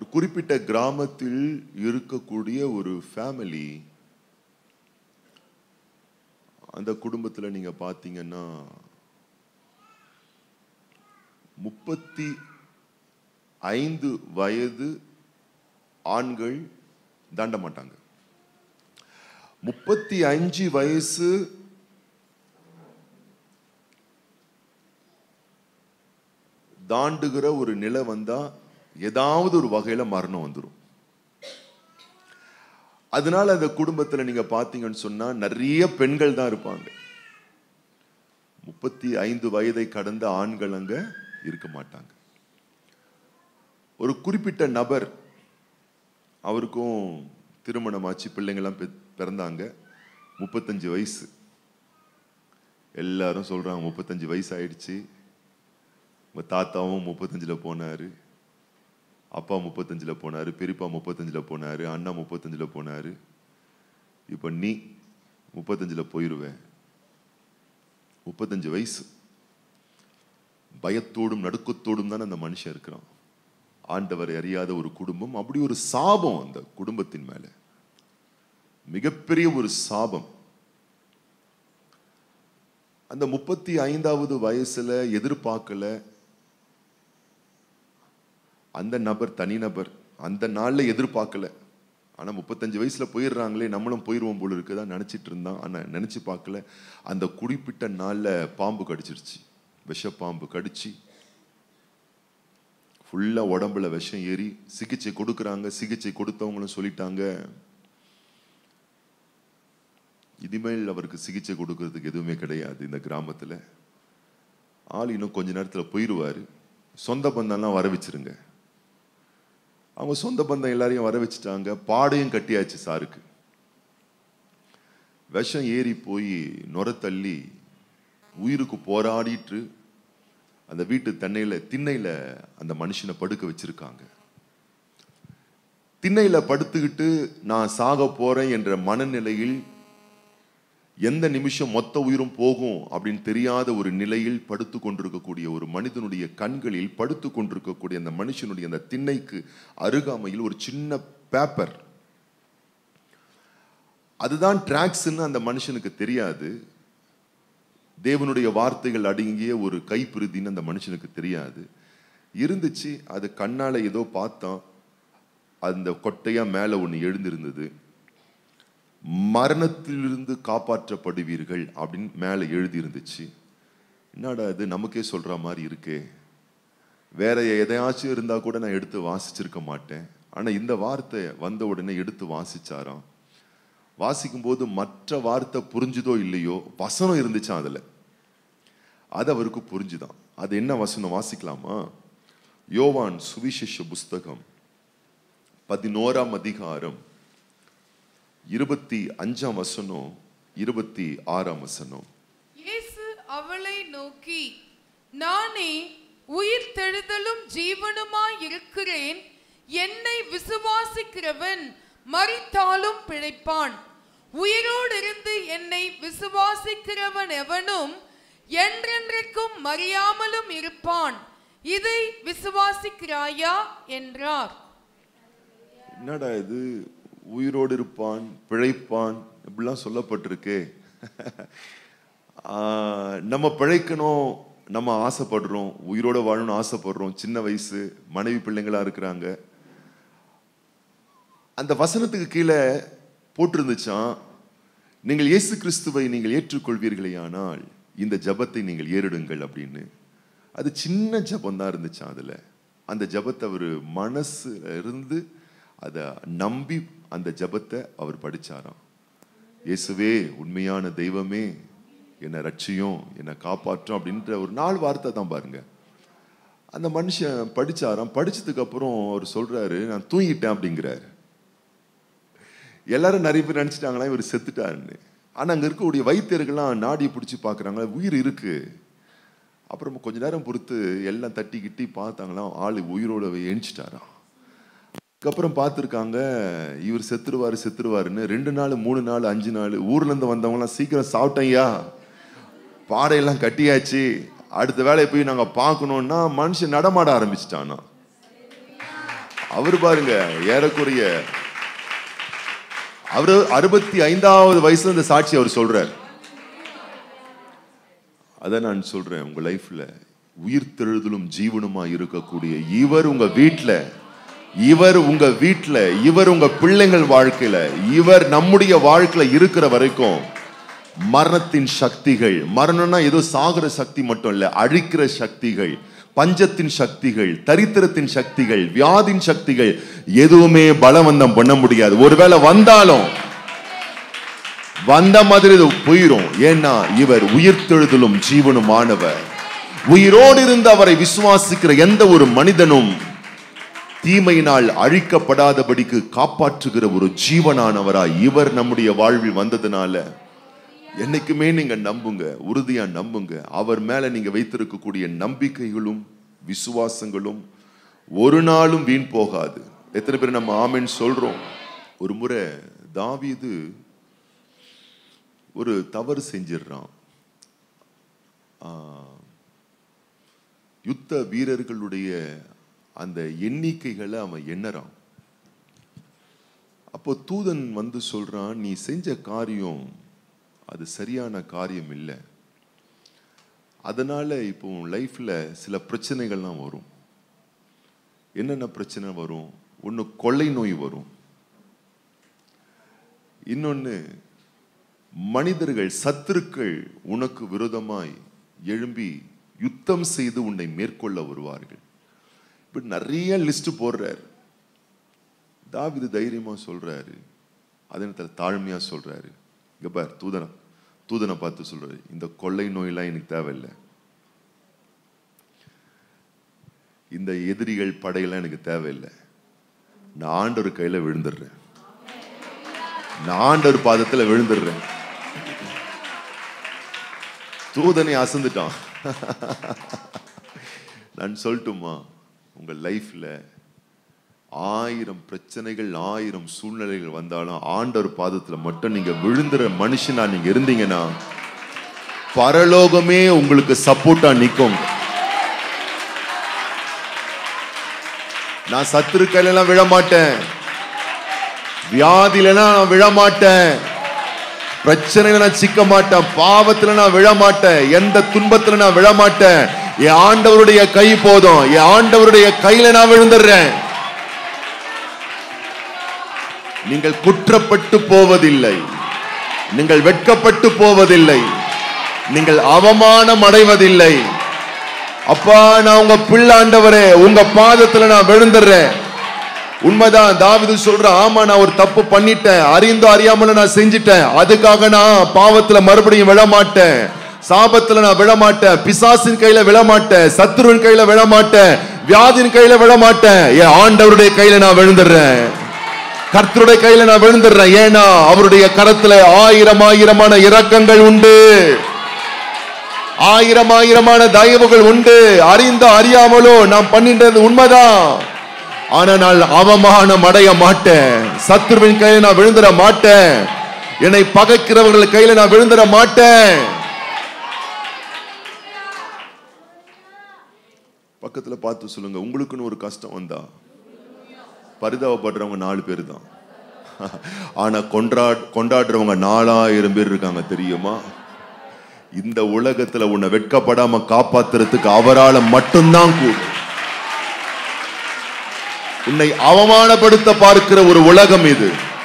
குறிப்பிட்ட கிராமத்தில் இருக்கக்கூடிய ஒரு ஃபேமிலி அந்த குடும்பத்தில் நீங்க பார்த்தீங்கன்னா முப்பத்தி ஐந்து வயது ஆண்கள் தாண்ட மாட்டாங்க முப்பத்தி அஞ்சு வயசு தாண்டுகிற ஒரு நிலை வந்தா ஏதாவது ஒரு வகையில மரணம் வந்துடும் அதனால அந்த குடும்பத்துல நீங்க பாத்தீங்கன்னு சொன்னா நிறைய பெண்கள் தான் இருப்பாங்க முப்பத்தி ஐந்து வயதை கடந்த ஆண்கள் அங்க இருக்க மாட்டாங்க ஒரு குறிப்பிட்ட நபர் அவருக்கும் திருமணமாச்சு பிள்ளைங்கள்லாம் பெ- பிறந்தாங்க முப்பத்தஞ்சு வயசு எல்லாரும் சொல்றாங்க முப்பத்தஞ்சு வயசு ஆயிடுச்சு உங்க தாத்தாவும் முப்பத்தஞ்சுல போனாரு அப்பா முப்பத்தஞ்சுல போனாரு பெரியப்பா முப்பத்தஞ்சுல போனாரு அண்ணா முப்பத்தஞ்சுல போனாரு இப்ப நீ முப்பத்தஞ்சுல போயிருவேன் முப்பத்தஞ்சு வயசு பயத்தோடும் நடுக்கத்தோடும் தான் அந்த மனுஷன் இருக்கிறான் ஆண்டவரை அறியாத ஒரு குடும்பம் அப்படி ஒரு சாபம் அந்த குடும்பத்தின் மேல மிகப்பெரிய ஒரு சாபம் அந்த முப்பத்தி ஐந்தாவது வயசுல எதிர்பார்க்கல அந்த நபர் தனிநபர் அந்த நாள்ல எதிர்பார்க்கல ஆனா முப்பத்தஞ்சு வயசுல போயிடுறாங்களே நம்மளும் போயிடுவோம் போல இருக்குதான் நினைச்சிட்டு இருந்தான் ஆனா நினைச்சு பார்க்கல அந்த குறிப்பிட்ட நாள்ல பாம்பு கடிச்சிருச்சு விஷப்பாம்பு கடிச்சு ஃபுல்லா உடம்புல விஷம் ஏறி சிகிச்சை கொடுக்கறாங்க சிகிச்சை கொடுத்தவங்களும் சொல்லிட்டாங்க இனிமேல் அவருக்கு சிகிச்சை கொடுக்கறதுக்கு எதுவுமே கிடையாது இந்த கிராமத்துல ஆள் இன்னும் கொஞ்ச நேரத்துல போயிடுவாரு சொந்த பந்தம்லாம் வர வச்சிருங்க அவங்க சொந்த பந்தம் எல்லாரையும் வர வச்சுட்டாங்க பாடையும் கட்டியாச்சு சாருக்கு விஷம் ஏறி போய் நுர தள்ளி உயிருக்கு போராடிட்டு அந்த வீட்டு தென்னையில திண்ணையில அந்த மனுஷனை படுக்க வச்சிருக்காங்க திண்ணையில படுத்துக்கிட்டு நான் சாக போறேன் என்ற மனநிலையில் எந்த நிமிஷம் மொத்த உயிரும் போகும் அப்படின்னு தெரியாத ஒரு நிலையில் படுத்து கொண்டிருக்கக்கூடிய ஒரு மனிதனுடைய கண்களில் படுத்து கொண்டிருக்கக்கூடிய அந்த மனுஷனுடைய அந்த திண்ணைக்கு அருகாமையில் ஒரு சின்ன பேப்பர் அதுதான் டிராக்ஸ்ன்னு அந்த மனுஷனுக்கு தெரியாது தேவனுடைய வார்த்தைகள் அடங்கிய ஒரு கைப்பிருதின்னு அந்த மனுஷனுக்கு தெரியாது இருந்துச்சு அது கண்ணால ஏதோ பார்த்தான் அந்த கொட்டையா மேல ஒண்ணு எழுந்திருந்தது மரணத்திலிருந்து காப்பாற்றப்படுவீர்கள் அப்படின்னு மேல எழுதி இருந்துச்சு என்னடா இது நமக்கே சொல்ற மாதிரி இருக்கே வேற எதையாச்சும் இருந்தா கூட நான் எடுத்து வாசிச்சிருக்க மாட்டேன் ஆனா இந்த வார்த்தை வந்த உடனே எடுத்து வாசிச்சாராம் வாசிக்கும் போது மற்ற வார்த்தை புரிஞ்சுதோ இல்லையோ வசனம் இருந்துச்சாம் அதுல அது அவருக்கு புரிஞ்சுதான் அது என்ன வசனம் வாசிக்கலாமா யோவான் சுவிசேஷ புஸ்தகம் பதினோராம் அதிகாரம் இருபத்தி அஞ்சாம் வசனம் இருபத்தி ஆறாம் வசனம் இயேசு அவளை நோக்கி நானே உயிர் தெழுதலும் ஜீவனுமாய் இருக்கிறேன் என்னை விசுவாசிக்கிறவன் மரித்தாலும் பிழைப்பான் உயிரோடு இருந்து என்னை விசுவாசிக்கிறவன் எவனும் என்றென்றைக்கும் மறியாமலும் இருப்பான் இதை விசுவாசிக்கிறாயா என்றார் என்னடா இது உயிரோடு இருப்பான் பிழைப்பான் இப்படிலாம் சொல்லப்பட்டிருக்கே ஆஹ், நம்ம பிழைக்கணும் நம்ம ஆசைப்படுறோம் உயிரோட வாழணும்னு ஆசைப்படுறோம் சின்ன வயசு மனைவி பிள்ளைங்களா இருக்கிறாங்க அந்த வசனத்துக்கு கீழே போட்டிருந்துச்சான் நீங்கள் இயேசு கிறிஸ்துவை நீங்கள் ஏற்றுக்கொள்வீர்களேயானால் இந்த ஜெபத்தை நீங்கள் ஏறிடுங்கள் அப்படின்னு அது சின்ன ஜெபம் தான் இருந்துச்சான் அதுல அந்த ஜெபத்தை அவர் மனசு இருந்து அதை நம்பி அந்த ஜெபத்தை அவர் படிச்சாராம் இயேசுவே உண்மையான தெய்வமே என்னை ரட்சியும் என்னை காப்பாற்றும் அப்படின்ற ஒரு நாலு வார்த்தை தான் பாருங்க அந்த மனுஷன் படிச்சாராம் படிச்சதுக்கு அப்புறம் அவர் சொல்றாரு நான் தூங்கிட்டேன் அப்படிங்கிறாரு எல்லாரும் நிறைய பேர் நினைச்சிட்டாங்களா இவர் செத்துட்டாருன்னு ஆனா அங்க இருக்கக்கூடிய வைத்தியர்கள்லாம் நாடியை பிடிச்சி பார்க்கறாங்க உயிர் இருக்கு அப்புறம் கொஞ்ச நேரம் பொறுத்து எல்லாம் தட்டி கிட்டி பார்த்தாங்களாம் ஆளு உயிரோட எணிச்சிட்டாராம் அதுக்கப்புறம் பார்த்துருக்காங்க இவர் செத்துருவாரு செத்துருவாருன்னு ரெண்டு நாள் மூணு நாள் அஞ்சு நாள் ஊர்ல இருந்து வந்தவங்கலாம் சீக்கிரம் சாப்பிட்டேன்யா பாடையெல்லாம் கட்டியாச்சு அடுத்த வேலையை போய் நாங்க பார்க்கணும்னா மனுஷன் நடமாட ஆரம்பிச்சிட்டானா அவர் பாருங்க ஏறக்குறைய அவரு அறுபத்தி ஐந்தாவது வயசுல இந்த சாட்சி அவர் சொல்றார் அதை நான் சொல்றேன் உங்க லைஃப்ல உயிர் தெழுதலும் ஜீவனுமா இருக்கக்கூடிய இவர் உங்க வீட்ல இவர் உங்க வீட்ல இவர் உங்க பிள்ளைங்கள் வாழ்க்கையில இவர் நம்முடைய வாழ்க்கையில இருக்கிற வரைக்கும் மரணத்தின் சக்திகள் மரணம்னா ஏதோ சாகுற சக்தி மட்டும் இல்ல அழிக்கிற சக்திகள் பஞ்சத்தின் சக்திகள் தரித்திரத்தின் சக்திகள் வியாதின் சக்திகள் எதுவுமே பலவந்தம் பண்ண முடியாது ஒருவேளை வந்தாலும் வந்த மாதிரி இது போயிரும் ஏன்னா இவர் உயிர்த்தெழுதலும் ஜீவனுமானவர் உயிரோடு இருந்து அவரை விசுவாசிக்கிற எந்த ஒரு மனிதனும் தீமையினால் அழிக்கப்படாதபடிக்கு காப்பாற்றுகிற ஒரு ஜீவனானவராய் இவர் நம்முடைய வாழ்வில் வந்ததுனால என்னைக்குமே நீங்க நம்புங்க உறுதியா நம்புங்க அவர் மேல நீங்க வைத்திருக்கக்கூடிய நம்பிக்கைகளும் விசுவாசங்களும் ஒரு நாளும் வீண் போகாது எத்தனை பேர் நம்ம ஆமென் சொல்றோம் ஒரு முறை தாவீது ஒரு தவறு செஞ்சிடுறான் ஆ, யுத்த வீரர்களுடைய அந்த எண்ணிக்கைகளை அவன் எண்ணறான் அப்போ தூதன் வந்து சொல்றான் நீ செஞ்ச காரியம் அது சரியான காரியம் இல்லை அதனால இப்போ உன் லைஃப்ல சில பிரச்சனைகள்லாம் வரும் என்னென்ன பிரச்சனை வரும் ஒன்று கொள்ளை நோய் வரும் இன்னொன்று மனிதர்கள் சத்துருக்கள் உனக்கு விரோதமாய் எழும்பி யுத்தம் செய்து உன்னை மேற்கொள்ள வருவார்கள் இப்படி நிறைய லிஸ்ட் போடுறார் தாவிது தைரியமா சொல்றாரு அதே நேரத்தில் தாழ்மையா சொல்றாரு இங்க பார் தூதனை தூதனை பார்த்து சொல்றாரு இந்த கொள்ளை நோயெல்லாம் எனக்கு தேவையில்லை இந்த எதிரிகள் படையெல்லாம் எனக்கு தேவையில்லை நான் ஆண்டவர் கையில விழுந்துடுறேன் நான் ஆண்டவர் பாதத்துல விழுந்துடுறேன் தூதனை அசந்துட்டான் நான் சொல்லட்டுமா உங்க லைஃப்ல ஆயிரம் பிரச்சனைகள் ஆயிரம் சூழ்நிலைகள் வந்தாலும் ஆண்டவர் பாதத்துல மட்டும் நீங்க விழுந்துற மனுஷனா நீங்க இருந்தீங்கன்னா பரலோகமே உங்களுக்கு சப்போர்ட்டா நிக்கும் நான் சத்துரு கையில எல்லாம் விழ மாட்டேன் வியாதியில நான் விழ மாட்டேன் பிரச்சனையில நான் சிக்க மாட்டேன் பாவத்துல நான் விழ மாட்டேன் எந்த துன்பத்துல நான் விழ மாட்டேன் என் ஆண்டவருடைய கை போதும் என் ஆண்டவருடைய கையில நான் விழுந்துடுறேன் நீங்கள் குற்றப்பட்டு போவதில்லை நீங்கள் வெட்கப்பட்டு போவதில்லை நீங்கள் அவமானம் அடைவதில்லை அப்பா நான் உங்க பிள்ளை ஆண்டவரே உங்க பாதத்துல நான் விழுந்துடுறேன் உண்மைதான் தாவிது சொல்ற ஆமா நான் ஒரு தப்பு பண்ணிட்டேன் அறிந்தோ அறியாமல நான் செஞ்சிட்டேன் அதுக்காக நான் பாவத்துல மறுபடியும் விழ மாட்டேன் சாபத்துல நான் விழ மாட்டேன் பிசாசின் கையில விழ மாட்டேன் சத்ருவின் கையில விழ மாட்டேன் வியாதியின் கையில விழ மாட்டேன் என் ஆண்டவருடைய கையில நான் விழுந்துடுறேன் கர்த்தருடைய கையில நான் விழுந்துடுறேன் ஏன்னா அவருடைய கரத்துல ஆயிரம் ஆயிரமான இரக்கங்கள் உண்டு ஆயிரம் ஆயிரமான தயவுகள் உண்டு அறிந்தோ அறியாமலோ நான் பண்ணின்றது உண்மைதான் ஆனா நான் அவமானம் அடைய மாட்டேன் சத்துருவின் கையில நான் விழுந்துட மாட்டேன் என்னை பகைக்கிறவர்கள் கையில நான் விழுந்துட மாட்டேன் பக்கத்துல பார்த்து சொல்லுங்க உங்களுக்குன்னு ஒரு கஷ்டம் வந்தா பரிதாபப்படுறவங்க நாலு பேர் தான் ஆனா கொண்டா கொண்டாடுறவங்க நாலாயிரம் பேர் இருக்காங்க தெரியுமா இந்த உலகத்துல உன்னை வெட்கப்படாம காப்பாத்துறதுக்கு அவரால மட்டும்தான் கூடும் உன்னை அவமானப்படுத்த பார்க்கிற ஒரு உலகம் இது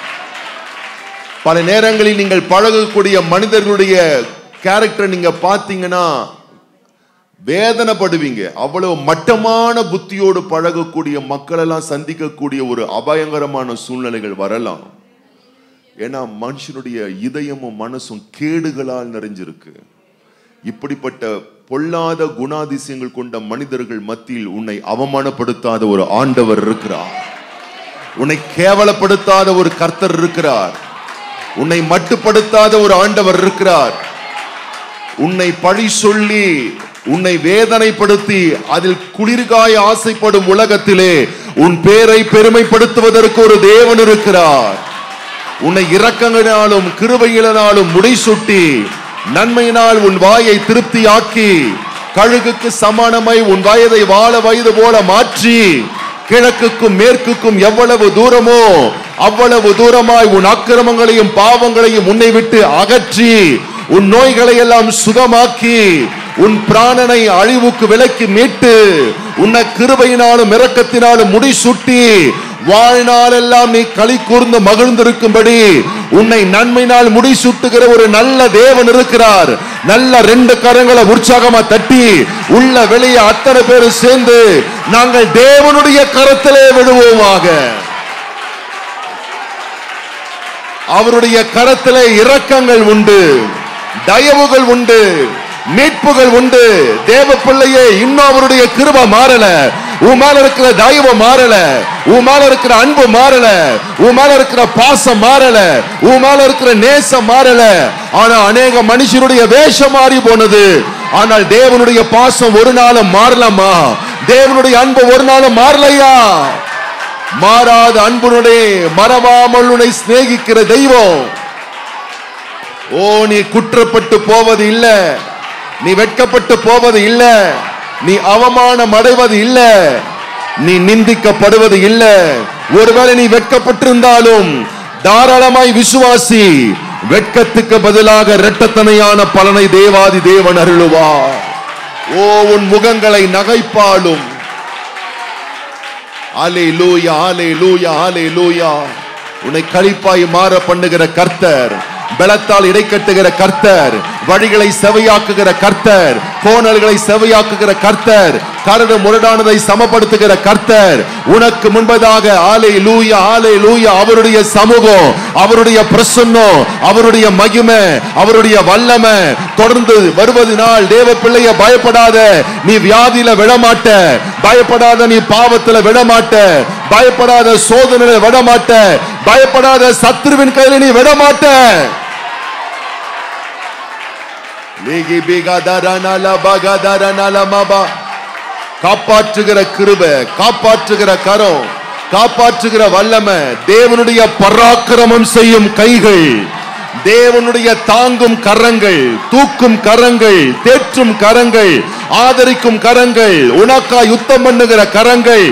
பல நேரங்களில் நீங்கள் பழகக்கூடிய மனிதர்களுடைய கேரக்டர் நீங்க பார்த்தீங்கன்னா வேதனைப்படுவீங்க அவ்வளவு மட்டமான புத்தியோடு பழகக்கூடிய மக்கள் எல்லாம் சந்திக்கக்கூடிய ஒரு அபாயங்கரமான சூழ்நிலைகள் வரலாம் ஏன்னா மனுஷனுடைய இதயமும் மனசும் கேடுகளால் நிறைஞ்சிருக்கு இப்படிப்பட்ட பொல்லாத குணாதிசயங்கள் கொண்ட மனிதர்கள் மத்தியில் உன்னை அவமானப்படுத்தாத ஒரு ஆண்டவர் இருக்கிறார் உன்னை கேவலப்படுத்தாத ஒரு கர்த்தர் இருக்கிறார் உன்னை மட்டுப்படுத்தாத ஒரு ஆண்டவர் இருக்கிறார் உன்னை பழி சொல்லி உன்னை வேதனைப்படுத்தி அதில் குளிர்காய ஆசைப்படும் உலகத்திலே உன் பேரை பெருமைப்படுத்துவதற்கு ஒரு தேவன் இருக்கிறார் உன்னை இரக்கங்களினாலும் கிருபையினாலும் முடிசூட்டி நன்மையினால் உன் வாயை திருப்தியாக்கி கழுகுக்கு சமானமாய் உன் வயதை வாழ வயது போல மாற்றி கிழக்குக்கும் மேற்குக்கும் எவ்வளவு தூரமோ அவ்வளவு தூரமாய் உன் அக்கிரமங்களையும் பாவங்களையும் உன்னை விட்டு அகற்றி உன் நோய்களை எல்லாம் சுகமாக்கி உன் பிராணனை அழிவுக்கு விலக்கி மீட்டு உன்னை கிருபையினாலும் இரக்கத்தினாலும் முடிசூட்டி வாழ்நாளெல்லாம் நீ களி கூர்ந்து மகிழ்ந்திருக்கும்படி உன்னை நன்மையினால் முடிசூட்டுகிற ஒரு நல்ல தேவன் இருக்கிறார் நல்ல ரெண்டு கரங்களை உற்சாகமா தட்டி உள்ள வெளியே அத்தனை பேர் சேர்ந்து நாங்கள் தேவனுடைய கரத்திலே விடுவோமாக அவருடைய கரத்திலே இரக்கங்கள் உண்டு தயவுகள் உண்டு மீட்புகள் உண்டு தேவ பிள்ளையே இன்னும் அவருடைய கிருப மாறல உன் மேல இருக்கிற தயவு மாறல உன் மேல இருக்கிற அன்பு மாறல உன் மேல இருக்கிற பாசம் மாறல உன் மேல இருக்கிற நேசம் மாறல ஆனா அநேக மனுஷருடைய வேஷம் மாறி போனது ஆனால் தேவனுடைய பாசம் ஒரு நாளும் மாறலாமா தேவனுடைய அன்பு ஒரு நாளும் மாறலையா மாறாத அன்புனுடைய மறவாமல் உன்னை சிநேகிக்கிற தெய்வம் ஓ நீ குற்றப்பட்டு போவது இல்ல நீ வெட்கப்பட்டு போவது இல்ல நீ அவமானம் அடைவது இல்ல நீ நிந்திக்கப்படுவது இல்ல ஒருவேளை நீ வெட்கப்பட்டிருந்தாலும் தாராளமாய் விசுவாசி வெட்கத்துக்கு பதிலாக இரட்டத்தனையான பலனை தேவாதி தேவன் அருளுவார் ஓ உன் முகங்களை நகைப்பாலும் ஆலே லூயா ஆலே லூயா ஆலே லூயா உன்னை களிப்பாய் மாற பண்ணுகிற கர்த்தர் பலத்தால் இடைக்கட்டுகிற கர்த்தர் வழிகளை செவையாக்குகிற கர்த்தர் கோணல்களை செவையாக்குகிற கர்த்தர் கரடு முரடானதை சமப்படுத்துகிற கர்த்தர் உனக்கு முன்பதாக ஆலை லூயா ஆலை லூயா அவருடைய சமூகம் அவருடைய பிரசன்னம் அவருடைய மகிமை அவருடைய வல்லமை தொடர்ந்து வருவதனால் தேவ பிள்ளைய பயப்படாத நீ வியாதியில விழமாட்ட பயப்படாத நீ பாவத்துல விழமாட்ட பயப்படாத சோதனையில விடமாட்ட பயப்படாத சத்ருவின் கையில நீ விடமாட்ட லேகி பிகாதரனல பகதரனல மபா. காப்பாற்றுகிற கிருபை காப்பாற்றுகிற கரம் காப்பாற்றுகிற வல்லமை தேவனுடைய பராக்கிரமம் செய்யும் கைகள் தேவனுடைய தாங்கும் கரங்கள் தூக்கும் கரங்கள் தேற்றும் கரங்கள் ஆதரிக்கும் கரங்கள் உனக்கா யுத்தம் பண்ணுகிற கரங்கள்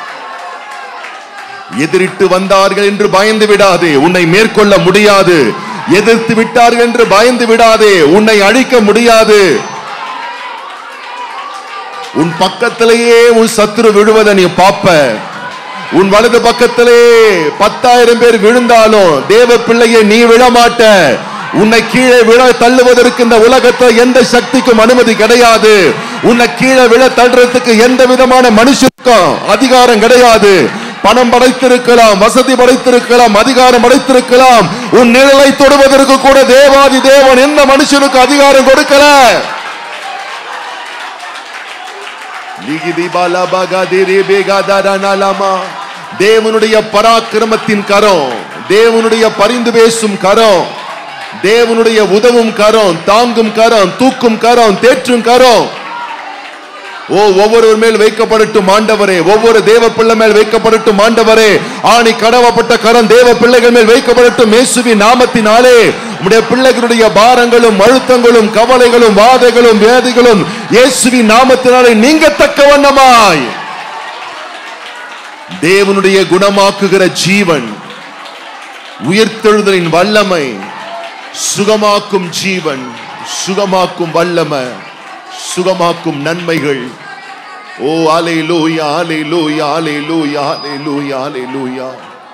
எதிரிட்டு வந்தார்கள் என்று பயந்து விடாதே உன்னை மேற்கொள்ள முடியாது எதிர்த்து விட்டார்கள் என்று பயந்து விடாதே உன்னை அழிக்க முடியாது உன் பக்கத்திலேயே உன் சத்துரு விழுவதை நீ பாப்ப உன் வலது பக்கத்திலே பத்தாயிரம் பேர் விழுந்தாலும் தேவ பிள்ளையை நீ விழமாட்ட உன்னை கீழே விழ தள்ளுவதற்கு இந்த உலகத்துல எந்த சக்திக்கும் அனுமதி கிடையாது உன்னை கீழே விழ தள்ளுறதுக்கு எந்த விதமான மனுஷனுக்கும் அதிகாரம் கிடையாது பணம் படைத்திருக்கலாம் வசதி படைத்திருக்கலாம் அதிகாரம் படைத்திருக்கலாம் உன் நிழலை தொடுவதற்கு கூட தேவாதி தேவன் எந்த மனுஷனுக்கு அதிகாரம் கொடுக்கல லிகிதி பலபகதிரி பிகதரனலமா. தேவனுடைய பராக்கிரமத்தின் கரம் தேவனுடைய பரிந்து பேசும் கரம் தேவனுடைய உதவும் கரம் தாங்கும் கரம் தூக்கும் கரம் தேற்றும் கரம் ஓ ஒவ்வொருவர் மேல் வைக்கப்படட்டும் ஆண்டவரே ஒவ்வொரு தேவ பிள்ளை மேல் வைக்கப்படட்டும் ஆண்டவரே ஆணி கடவப்பட்ட கரம் தேவ பிள்ளைகள் மேல் வைக்கப்படட்டும் இயேசுவின் நாமத்தினாலே உம்முடைய பிள்ளைகளுடைய பாரங்களும் அழுத்தங்களும் கவலைகளும் வாதைகளும் வேதிகளும் இயேசுவின் நாமத்தினாலே நீங்கத்தக்க வண்ணமாய் தேவனுடைய குணமாக்குகிற ஜீவன் உயிர்த்தெழுதலின் வல்லமை சுகமாக்கும் ஜீவன் சுகமாக்கும் வல்லமை சுகமாக்கும் நன்மைகள் ஓ ஆலே லூயா ஆலே லூயா ஆலே லூயா ஆலே லூயா ஆலே லூயா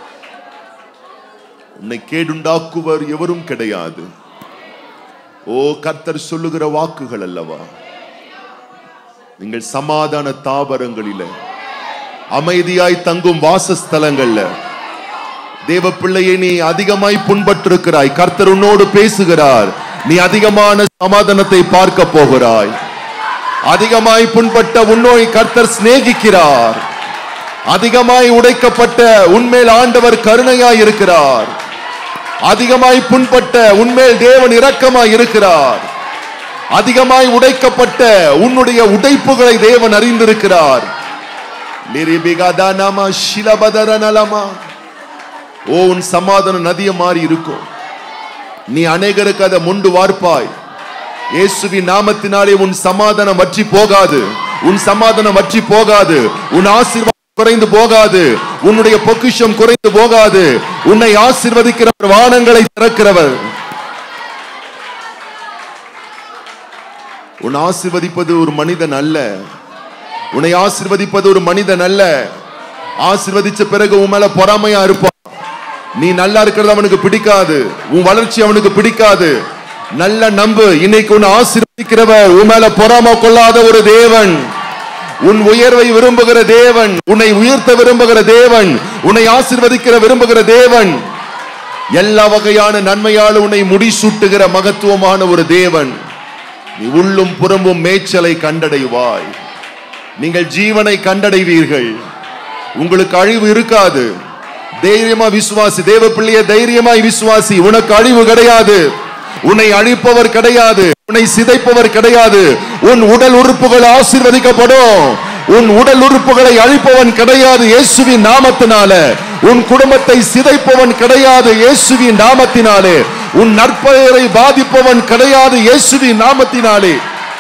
உன்னை கேடுண்டாக்குவர் எவரும் கிடையாது ஓ கர்த்தர் சொல்லுகிற வாக்குகள் அல்லவா நீங்கள் சமாதான தாவரங்களில அமைதியாய் தங்கும் வாசஸ்தலங்கள்ல தேவ பிள்ளையை நீ அதிகமாய் புண்பட்டிருக்கிறாய் கர்த்தர் உன்னோடு பேசுகிறார் நீ அதிகமான சமாதானத்தை பார்க்க போகிறாய் அதிகமாய் புண்பட்ட உன்னோய் கர்த்தர் சிநேகிக்கிறார் அதிகமாய் உடைக்கப்பட்ட உன்மேல் ஆண்டவர் கருணையாய் இருக்கிறார் அதிகமாய் புண்பட்ட உன்மேல் தேவன் இரக்கமாய் இருக்கிறார் அதிகமாய் உடைக்கப்பட்ட உன்னுடைய உடைப்புகளை தேவன் அறிந்திருக்கிறார் லிரிபிகதனம ஷிலபதரனலமா. ஓ உன் சமாதான நதிய மாறி இருக்கும் நீ அநேகருக்கு அதை முண்டு வார்ப்பாய் இயேசுவின் நாமத்தினாலே உன் சமாதானம் வற்றி போகாது உன் சமாதானம் வற்றி போகாது உன் ஆசீர்வாதம் குறைந்து போகாது உன்னுடைய பொக்கிஷம் குறைந்து போகாது உன்னை ஆசீர்வதிக்கிறவர் வானங்களை திறக்கிறவர் உன்னை ஆசீர்வதிப்பது ஒரு மனிதன் அல்ல உன்னை ஆசீர்வதிப்பது ஒரு மனிதன் அல்ல ஆசீர்வதிச்ச பிறகு உன் மேல பொறாமையா இருப்பான் நீ நல்லா இருக்கிறது அவனுக்கு பிடிக்காது உன் வளர்ச்சி அவனுக்கு பிடிக்காது நல்ல நம்பு இன்னைக்கு உன்னை ஆசீர்வதிக்கிறவர் உன் மேல பொறாம கொள்ளாத ஒரு தேவன் உன் உயர்வை விரும்புகிற தேவன் உன்னை உயர்த்த விரும்புகிற தேவன் உன்னை ஆசீர்வதிக்கிற விரும்புகிற தேவன் எல்லா வகையான நன்மையால் உன்னை முடிசூட்டுகிற மகத்துவமான ஒரு தேவன் நீ உள்ளும் புறம்பும் மேய்ச்சலை கண்டடைவாய் நீங்கள் ஜீவனை கண்டடைவீர்கள் உங்களுக்கு அழிவு இருக்காது தைரியமா விசுவாசி தேவ பிள்ளைய தைரியமாய் விசுவாசி உனக்கு அழிவு கிடையாது உன்னை அழிப்பவர் கிடையாது உன்னை சிதைப்பவர் கிடையாது உன் உடல் உறுப்புகள் ஆசீர்வதிக்கப்படும் உன் உடல் உறுப்புகளை அழிப்பவன் கிடையாது இயேசுவின் நாமத்தினால உன் குடும்பத்தை சிதைப்பவன் கிடையாது இயேசுவின் நாமத்தினாலே உன் நற்பெயரை பாதிப்பவன் கிடையாது இயேசுவின் நாமத்தினாலே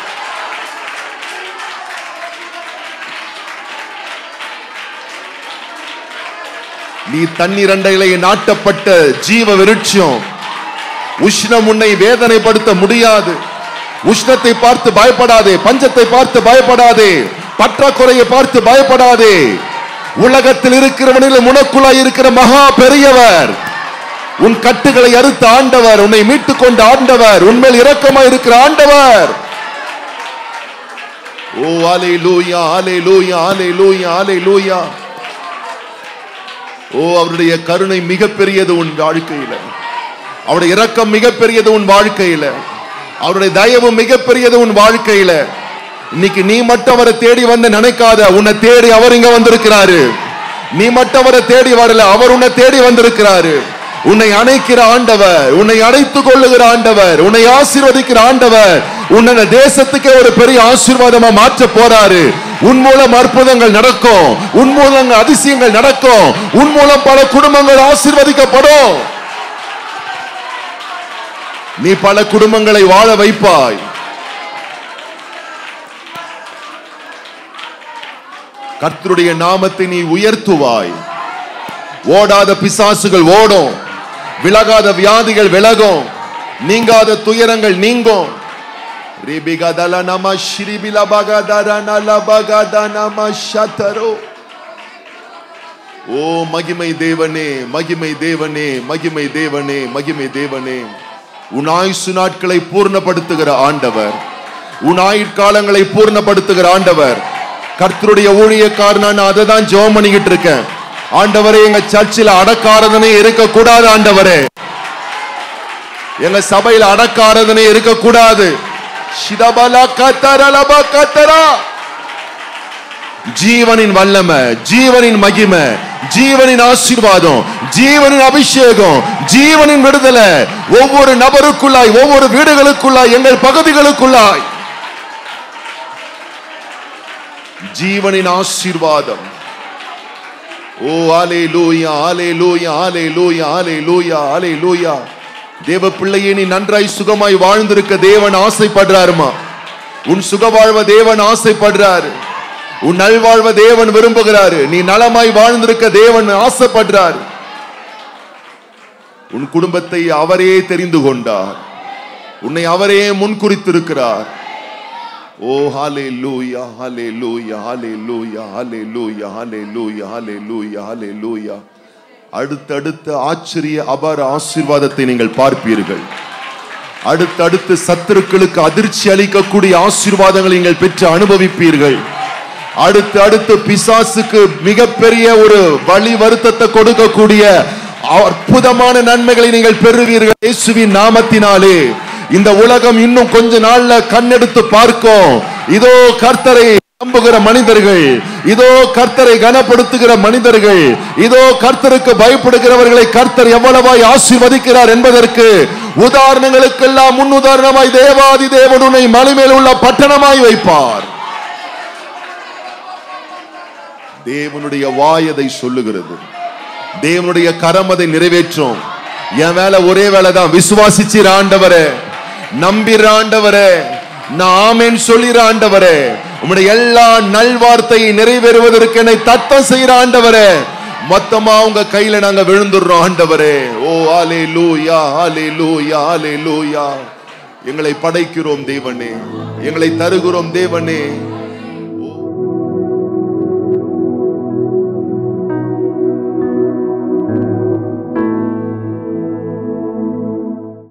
நீ தண்ணீர் அண்டையிலே நாட்டப்பட்ட ஜீவ விருட்சம் உஷ்ணம் உன்னை வேதனைப்படுத்த முடியாது உஷ்ணத்தை பார்த்து பயப்படாதே பஞ்சத்தை பார்த்து பயப்படாதே பற்றாக்குறையை பார்த்து பயப்படாதே உலகத்தில் இருக்கிறவனில் உனக்குள்ளாய் இருக்கிற மகா பெரியவர் உன் கட்டுகளை அறுத்த ஆண்டவர் உன்னை மீட்டுக் கொண்ட ஆண்டவர் உன்மேல் இரக்கமாய் இருக்கிற ஆண்டவர் ஓ ஆலே லூயா ஆலே லூயா ஆலே லூயா ஆலே லூயா ஓ அவருடைய கருணை மிகப்பெரியது உன் வாழ்க்கையில அவருடைய இரக்கம் மிகப்பெரியது உன் வாழ்க்கையில அவருடைய தயவு மிகப்பெரியது உன் வாழ்க்கையில இன்னைக்கு நீ மட்டும் அவரை தேடி வந்து நினைக்காத உன்னை தேடி அவர் இங்க வந்திருக்கிறாரு நீ மட்டும் அவரை தேடி வரல அவர் உன்னை தேடி வந்திருக்கிறாரு உன்னை அணைக்கிற ஆண்டவர் உன்னை அணைத்துக் கொள்ளுகிற ஆண்டவர் உன்னை ஆசீர்வதிக்கிற ஆண்டவர் உன்னை இந்த தேசத்துக்கே ஒரு பெரிய ஆசீர்வாதமா மாற்ற போறாரு உன் மூலம் அற்புதங்கள் நடக்கும் உன் மூலம் அதிசயங்கள் நடக்கும் உன் மூலம் பல குடும்பங்கள் ஆசீர்வதிக்கப்படும் நீ பல குடும்பங்களை வாழ வைப்பாய் கர்த்தருடைய நாமத்தை நீ உயர்த்துவாய் ஓடாத பிசாசுகள் ஓடும் விலகாத வியாதிகள் விலகும் நீங்காத துயரங்கள் நீங்கும் ரிபிகதல நம ஸ்ரீபில பகதர நல பகத நம சதரோ ஓ மகிமை தேவனே மகிமை தேவனே மகிமை தேவனே மகிமை தேவனே உன் ஆயுசு நாட்களை பூர்ணப்படுத்துகிற ஆண்டவர் உன் ஆயுட்காலங்களை பூர்ணப்படுத்துகிற ஆண்டவர் கர்த்தருடைய ஊழியக்காரன் நான் அதை தான் ஜெபம் பண்ணிக்கிட்டு இருக்கேன் ஆண்டவரே எங்க சர்ச்சில் அடக்காரதனே இருக்கக்கூடாது ஆண்டவரே எங்க சபையில அடக்காரதனே இருக்கக்கூடாது சிதபல கத்தரலப கத்தரா ஜீவனின் வல்லமை ஜீவனின் மகிமை ஜீவனின் ஆசீர்வாதம் ஜீவனின் அபிஷேகம் ஜீவனின் விடுதலை ஒவ்வொரு நபருக்குள்ளாய் ஒவ்வொரு வீடுகளுக்குள்ளாய் எங்கள் பகுதிகளுக்குள்ளாய் ஜீவனின் ஆசீர்வாதம் ஓ ஆலே லூயா ஆலே லூயா ஆலே லூயா ஆலே லூயா ஆலே லூயா தேவ பிள்ளையே நீ நன்றாய் சுகமாய் வாழ்ந்திருக்க தேவன் ஆசைப்படுறாருமா உன் சுக வாழ்வ தேவன் ஆசைப்படுறாரு உன் நல்வாழ்வ தேவன் விரும்புகிறாரு நீ நலமாய் வாழ்ந்திருக்க தேவன் ஆசைப்படுறாரு உன் குடும்பத்தை அவரே தெரிந்து கொண்டார் உன்னை அவரே முன்குறித்திருக்கிறார் ஓ ஹாலே லூயா ஹாலே லூயா ஹாலே லூயா ஹாலே லூயா ஹாலே லூயா ஹாலே லூயா ஹாலே லூயா அடுத்தடுத்த ஆச்சரிய அபார ஆசீர்வாதத்தை நீங்கள் பார்ப்பீர்கள் அடுத்தடுத்து சத்துருக்களுக்கு அதிர்ச்சி அளிக்கக்கூடிய ஆசீர்வாதங்களை நீங்கள் பெற்று அனுபவிப்பீர்கள் அடுத்து அடுத்து பிசாசுக்கு மிகப்பெரிய ஒரு வழி வருத்தத்தை கொடுக்கக்கூடிய அற்புதமான நன்மைகளை நீங்கள் பெறுவீர்கள் இயேசுவின் நாமத்தினாலே இந்த உலகம் இன்னும் கொஞ்ச நாள்ல கண்ணெடுத்து பார்க்கும் இதோ கர்த்தரை நம்புகிற மனிதர்கள் இதோ கர்த்தரை கனப்படுத்துகிற மனிதர்கள் இதோ கர்த்தருக்கு பயப்படுகிறவர்களை கர்த்தர் எவ்வளவாய் ஆசீர்வதிக்கிறார் என்பதற்கு உதாரணங்களுக்கெல்லாம் முன் உதாரணமாய் தேவாதி தேவனுனை மலைமேல் உள்ள பட்டணமாய் வைப்பார் தேவனுடைய வாய் அதை சொல்லுகிறது தேவனுடைய கரம் அதை நிறைவேற்றும் என் வேலை ஒரே வேலை தான் விசுவாசிச்சிர ஆண்டவரே நம்பிற ஆண்டவரே நான் ஆமேன் சொல்லிற ஆண்டவரே உம்முடைய எல்லா நல்வார்த்தை நிறைவேறுவதற்கு என்னை தத்தம் செய்யற ஆண்டவரே மொத்தமா உங்க கையில நாங்க விழுந்துடுறோம் ஆண்டவரே ஓ ஆலே லூயா ஆலே லூயா ஆலே லூயா எங்களை படைக்கிறோம் தேவனே எங்களை தருகிறோம் தேவனே